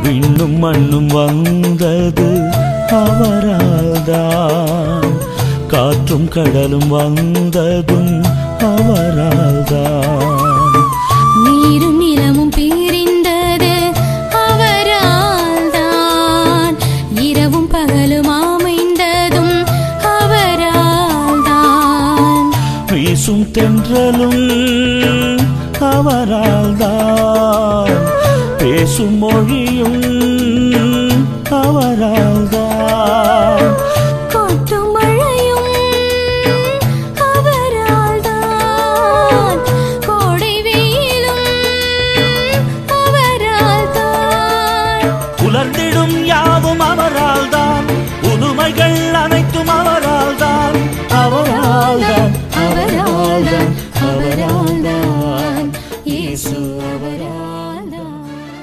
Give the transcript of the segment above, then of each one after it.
விண்ணும் மண்ணும் வந்தது அவரால்தான் காற்றும் கடலும் வந்ததும் அவரால்தான் நீரும் நிலமும் பிரிந்தது அவரால்தான் இரவும் பகலும் அமைந்ததும் அவரால்தான் வீசும் தென்றலும் அவரால்தான் பேசும் மொழியும் அவரால்தான் கொட்டும் மழையும் அவரால்தான் கோடை வெயிலும் அவரால்தான் உலர்ந்திடும் யாவும் அவரால்தான் புதுமைகள் அனைத்தும் அவரால்தான் அவரால்தான் அவரால்தான் அவரால்தான் இயேசு அவரால்தான்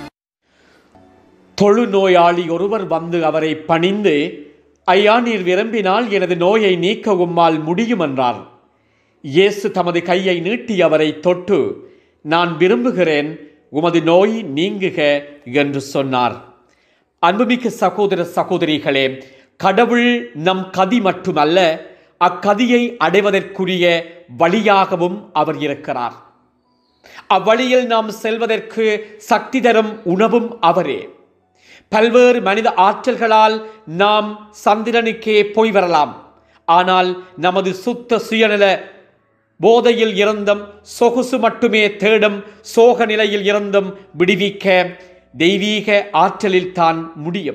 தொழுநோயாளி ஒருவர் வந்து அவரை பணிந்து ஐயா நீர் விரும்பினால் எனது நோயை நீக்க உம்மால் முடியும் என்றார் இயேசு தமது கையை நீட்டி அவரை தொட்டு நான் விரும்புகிறேன் உமது நோய் நீங்குக என்று சொன்னார் அன்புமிக்க சகோதர சகோதரிகளே கடவுள் நம் கதி மட்டுமல்ல அக்கதியை அடைவதற்குரிய வழியாகவும் அவர் இருக்கிறார் அவ்வழியில் நாம் செல்வதற்கு சக்தி தரும் உணவும் அவரே பல்வேறு மனித ஆற்றல்களால் நாம் சந்திரனுக்கே போய் வரலாம் ஆனால் நமது சுத்த சுயநல போதையில் இருந்தும் சொகுசு மட்டுமே தேடும் சோக நிலையில் இருந்தும் விடுவிக்க தெய்வீக ஆற்றலில் தான் முடியும்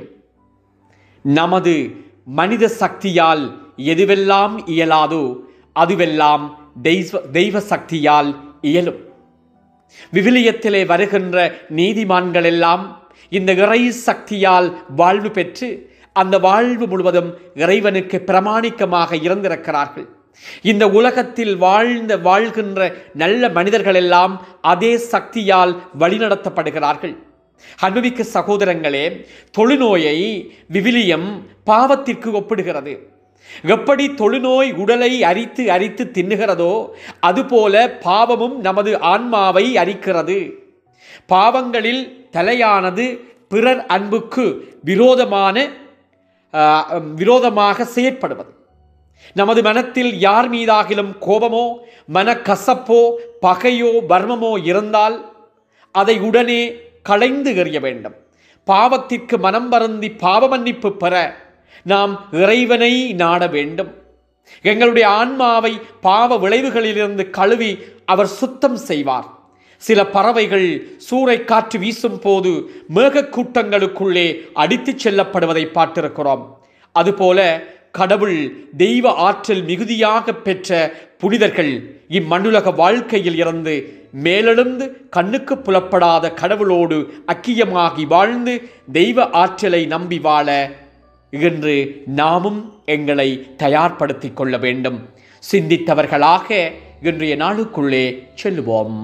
நமது மனித சக்தியால் எதுவெல்லாம் இயலாதோ அதுவெல்லாம் தெய்வ தெய்வ சக்தியால் இயலும் விவிலியத்திலே வருகின்ற நீதிமான்கள் எல்லாம் இந்த இறை சக்தியால் வாழ்வு பெற்று அந்த வாழ்வு முழுவதும் இறைவனுக்கு பிரமாணிக்கமாக இருந்திருக்கிறார்கள் இந்த உலகத்தில் வாழ்ந்த வாழ்கின்ற நல்ல மனிதர்கள் எல்லாம் அதே சக்தியால் வழிநடத்தப்படுகிறார்கள் அன்புமிக்க சகோதரங்களே தொழுநோயை விவிலியம் பாவத்திற்கு ஒப்பிடுகிறது எப்படி தொழுநோய் உடலை அரித்து அரித்து தின்னுகிறதோ அதுபோல பாவமும் நமது ஆன்மாவை அரிக்கிறது பாவங்களில் தலையானது பிறர் அன்புக்கு விரோதமான ஆஹ், விரோதமாக செயற்படுவது நமது மனத்தில் யார் மீதாகிலும் கோபமோ மனக்கசப்போ பகையோ வர்மமோ இருந்தால் அதை உடனே களைந்து எறிய வேண்டும் பாவத்திற்கு மனம் வருந்தி பாவ மன்னிப்பு பெற நாம் இறைவனை நாட வேண்டும் எங்களுடைய ஆன்மாவை பாவ விளைவுகளிலிருந்து கழுவி அவர் சுத்தம் செய்வார் சில பறவைகள் சூறை காற்று வீசும் போது மேகக்கூட்டங்களுக்குள்ளே அடித்துச் செல்லப்படுவதை பார்த்திருக்கிறோம் அதுபோல கடவுள் தெய்வ ஆற்றல் மிகுதியாக பெற்ற புனிதர்கள் இம்மண்ணுலக வாழ்க்கையில் இருந்து மேலெழுந்து கண்ணுக்கு புலப்படாத கடவுளோடு அக்கியமாகி வாழ்ந்து தெய்வ ஆற்றலை நம்பி வாழ இன்று நாமும் எங்களை தயார்படுத்திக் கொள்ள வேண்டும் சிந்தித்தவர்களாக இன்றைய நாளுக்குள்ளே செல்லுவோம்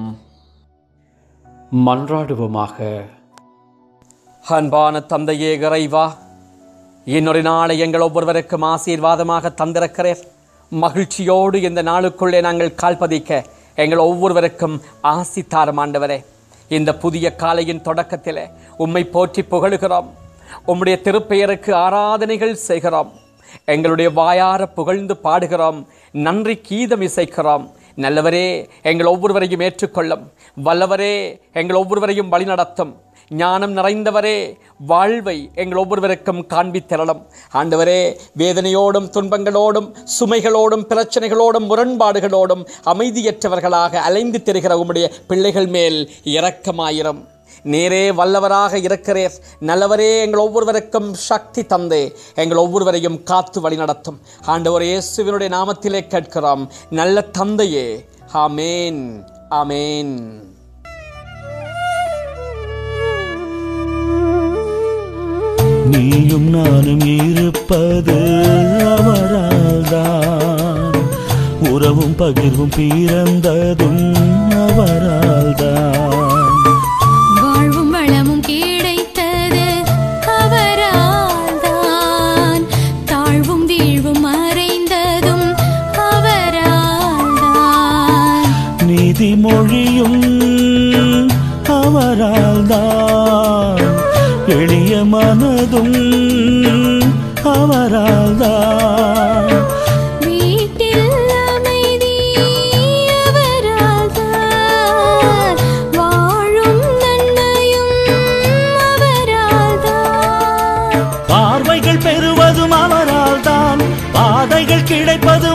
மன்றாடுவோமாக அன்பான தந்தையே இறைவா இன்னொரு நாளை எங்கள் ஒவ்வொருவருக்கும் ஆசீர்வாதமாக தந்திருக்கிறேன் மகிழ்ச்சியோடு இந்த நாளுக்குள்ளே நாங்கள் கால்பதிக்க எங்கள் ஒவ்வொருவருக்கும் ஆசி தாரும் ஆண்டவரே இந்த புதிய காலையின் தொடக்கத்திலே உம்மை போற்றி புகழுகிறோம் உம்முடைய திருப்பெயருக்கு ஆராதனைகள் செய்கிறோம் எங்களுடைய வாயார புகழ்ந்து பாடுகிறோம் நன்றி கீதம் இசைக்கிறோம் நல்லவரே எங்கள் ஒவ்வொருவரையும் ஏற்றுக்கொள்ளும் வல்லவரே எங்கள் ஒவ்வொருவரையும் வழிநடத்தும் ஞானம் நிறைந்தவரே வாழ்வை எங்கள் ஒவ்வொருவருக்கும் காண்பித்தரலும் ஆண்டவரே வேதனையோடும் துன்பங்களோடும் சுமைகளோடும் பிரச்சனைகளோடும் முரண்பாடுகளோடும் அமைதியற்றவர்களாக அலைந்து திரிகிற உம்முடைய பிள்ளைகள் மேல் இரக்கமாயிரும் நேரே வல்லவராக இருக்கிறீர் நல்லவரே எங்கள் ஒவ்வொருவருக்கும் சக்தி தந்து எங்கள் ஒவ்வொருவரையும் காத்து வழிநடத்தும் ஆண்டவர் இயேசுவினுடைய நாமத்திலே கேட்கிறோம் நல்ல தந்தையே ஆமேன் ஆமேன் நீயும் நானும் இருப்பது அவரால்தான் உறவும் பகிர்வும் பிறந்ததும் அவரால்தான் வாழ்வும் வளமும் கிடைத்தது அவரால்தான் தாழ்வும் வீழ்வும் மறைந்ததும் அவரால்தான் நீதிமொழியும் அவரால்தான் எளிய மனதும் அவரால்தான் வீட்டில் அமைதி அவரால்தான் வாழும் நன்மையும் அவரால்தான் பார்வைகள் பெறுவதும் அவரால்தான் பாதைகள் கிடைப்பதும்